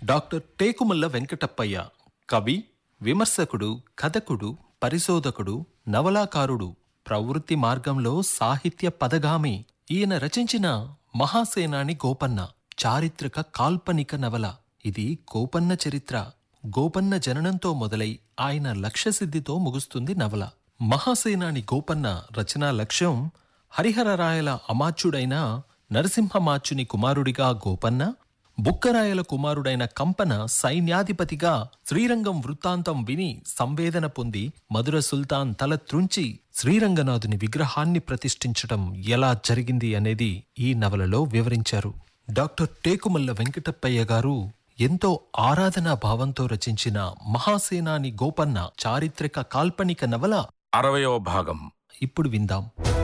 doctor Tekumalla Venkatappayya కవి విమర్శకుడు కథకుడు పరిశోధకుడు నవలాకారుడు ప్రవృత్తి మార్గంలో సాహిత్య పదగామి ఈయన రచించిన మహాసేనాని గోపన్న చారిత్రక కాల్పనిక నవల ఇది గోపన్న చరిత్ర గోపన్న జననంతో మొదలై ఆయన లక్ష్యసిద్ధితో ముగుస్తుంది నవల మహాసేనాని గోపన్న రచనా లక్ష్యం హరిహరరాయల అమాత్యుడైన నరసింహమాచ్యుని కుమారుడిగా గోపన్న బుక్కరాయల కుమారుడైన కంపన సైన్యాధిపతిగా శ్రీరంగం వృత్తాంతం విని సంవేదన పొంది మధుర సుల్తాన్ తల త్రుంచి శ్రీరంగనాథుని విగ్రహాన్ని ప్రతిష్ఠించటం ఎలా జరిగింది అనేది ఈ నవలలో వివరించారు డాక్టర్ టేకుమల్ల వెంకటప్పయ్య గారు ఎంతో ఆరాధనా భావంతో రచించిన మహాసేనాని గోపన్న చారిత్రక కాల్పనిక నవల అరవయవ భాగం ఇప్పుడు విందాం